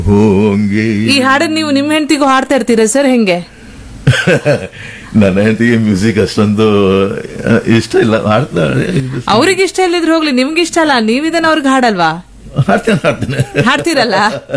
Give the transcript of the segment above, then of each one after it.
ಹೋಂಗೆ ಈ ಹಾಡನ್ನ ನೀವು ನಿಮ್ಮ ಹೆಂಡತಿಗೂ ಹಾಡ್ತಾ ಇರ್ತೀರಾ ಸರ್ ಹೆಂಗೆ ನನ್ನ ಹೆಂಡತಿಗೆ ಮ್ಯೂಸಿಕ್ ಅಷ್ಟೊಂದು ಆ, ಇಷ್ಟ ಇಲ್ಲ ಹಾಡ್ತಾಳೆ ಅವ್ರಿಗೆ ಇಷ್ಟ ಇಲ್ಲದ್ರು ಹೋಗ್ಲಿ ನಿಮ್ಗೆ ಇಷ್ಟ ಅಲ್ಲ ನೀವಿದನ್ನ ಅವ್ರಿಗೆ ಹಾಡಲ್ವಾ ಹಾಡ್ತೇನೆ ಹಾಡ್ತೇನೆ ಹಾಡ್ತೀರಲ್ಲ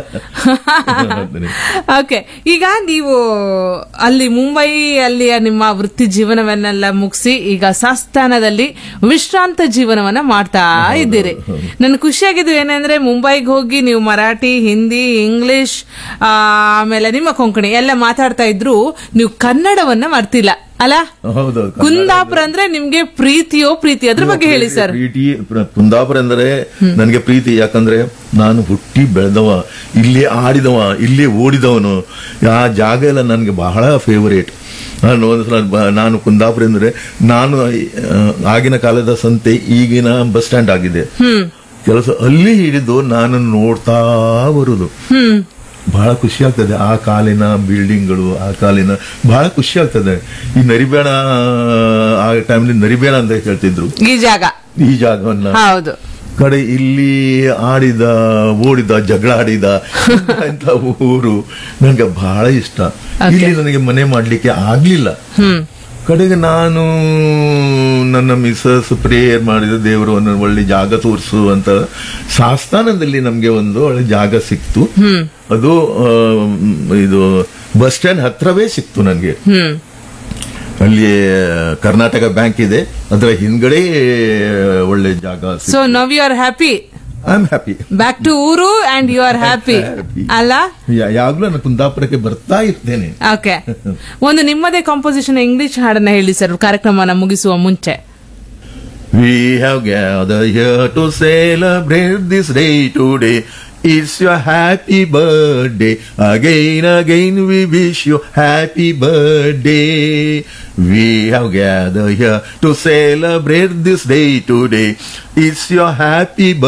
ಹಾಡ್ತೇನೆ. ಓಕೆ ಈಗ ನೀವು ಅಲ್ಲಿ ಮುಂಬೈ ಅಲ್ಲಿಯ ನಿಮ್ಮ ವೃತ್ತಿ ಜೀವನವನ್ನೆಲ್ಲ ಮುಗಿಸಿ ಈಗ ಸಂಸ್ಥಾನದಲ್ಲಿ ವಿಶ್ರಾಂತ ಜೀವನವನ್ನ ಮಾಡ್ತಾ ಇದ್ದೀರಿ ನನ್ ಖುಷಿಯಾಗಿದ್ದು ಏನಂದ್ರೆ ಮುಂಬೈಗೆ ಹೋಗಿ ನೀವು ಮರಾಠಿ ಹಿಂದಿ ಇಂಗ್ಲಿಷ್ ಆ, ಆಮೇಲೆ ನಿಮ್ಮ ಕೊಂಕಣಿ ಎಲ್ಲ ಮಾತಾಡ್ತಾ ಇದ್ರು ನೀವು ಕನ್ನಡವನ್ನ ಮರ್ತಿಲ್ಲ ಅಲ್ಲ ಹೌದೌದು ಕುಂದಾಪುರ ಅಂದ್ರೆ ನಿಮ್ಗೆ ಪ್ರೀತಿಯೋ ಪ್ರೀತಿ ಅದ್ರ ಬಗ್ಗೆ ಹೇಳಿ ಸರ್ ಪ್ರೀತಿ ಪ್ರ- ಕುಂದಾಪುರ ಅಂದರೆ ನನಗೆ ಪ್ರೀತಿ ಯಾಕಂದ್ರೆ ನಾನು ಹುಟ್ಟಿ ಬೆಳೆದವ ಇಲ್ಲಿ ಆಡಿದವ ಇಲ್ಲಿ ಓಡಿದವನು ಆ ಜಾಗ ಎಲ್ಲ ನನಗೆ ಬಹಳ ಫೇವರೇಟ್ ನಾನು ಒಂದ್ಸಲ ಬ- ನಾನು ಕುಂದಾಪುರ ಅಂದ್ರೆ ನಾನು ಆ, ಆಗಿನ ಕಾಲದ ಸಂತೆ ಈಗಿನ ಬಸ್ ಸ್ಟ್ಯಾಂಡ್ ಆಗಿದೆ ಕೆಲಸ ಅಲ್ಲಿ ಹಿಡಿದು ನಾನು ನೋಡ್ತಾ ಬರುದು ಹ್ಮ್ ಬಹಳ ಖುಷಿ ಆಗ್ತದೆ ಆ ಕಾಲಿನ ಬಿಲ್ಡಿಂಗ್ಗಳು ಆ ಕಾಲಿನ ಬಹಳ ಖುಷಿ ಆಗ್ತದೆ ಈ ನರಿಬೇಣ ಆ ಟೈಮ್ಲಿ ನರಿಬೇಣ ಅಂತ ಹೇಳ್ತಿದ್ರು ಈ ಜಾಗ ಈ ಜಾಗವನ್ನ ಹೌದು ಕಡೆ ಇಲ್ಲಿ ಆಡಿದ ಓಡಿದ ಜಗಳ ಆಡಿದ ಅಂತ ಊರು ನನಗೆ ಬಹಳ ಇಷ್ಟ ಇಲ್ಲಿ ನನಗೆ ಮನೆ ಮಾಡ್ಲಿಕ್ಕೆ ಆಗ್ಲಿಲ್ಲ ಹ್ಮ್ ಕಡೆಗೆ ನಾನು ನನ್ನ ಮಿಸಸ್ ಪ್ರೇಯರ್ ಮಾಡಿದ ದೇವರು ಒಂದು ಒಳ್ಳೆ ಜಾಗ ತೋರಿಸು ಅಂತ ಸಾಸ್ತಾನದಲ್ಲಿ ನಮ್ಗೆ ಒಂದು ಒಳ್ಳೆ ಜಾಗ ಸಿಕ್ತು ಅದು ಆ, ಇದು ಬಸ್ ಸ್ಟ್ಯಾಂಡ್ ಹತ್ರವೇ ಸಿಕ್ತು ನನಗೆ ಹ್ಮ್ ಅಲ್ಲಿ ಕರ್ನಾಟಕ ಬ್ಯಾಂಕ್ ಇದೆ ಅದರ ಹಿಂದ್ಗಡೆ ಒಳ್ಳೆ ಜಾಗ so now you are happy I am happy back to ಊರು and you are happy Happy. ಅಲ್ಲ ಯಾವಾಗ್ಲೂ ನಾನು ಕುಂದಾಪುರಕ್ಕೆ ಬರ್ತಾ ಇರ್ತೇನೆ ಓಕೆ ಒಂದು ನಿಮ್ಮದೇ ಕಾಂಪೋಸಿಷನ್ ಇಂಗ್ಲಿಷ್ ಹಾಡನ್ನ ಹೇಳಿ ಸರ್ ಕಾರ್ಯಕ್ರಮನ ಮುಗಿಸುವ ಮುಂಚೆ We have gathered here to celebrate this day today. It's your happy birthday. Again, again, we wish you happy birthday. We have gathered here to celebrate this day today. It's your happy birthday.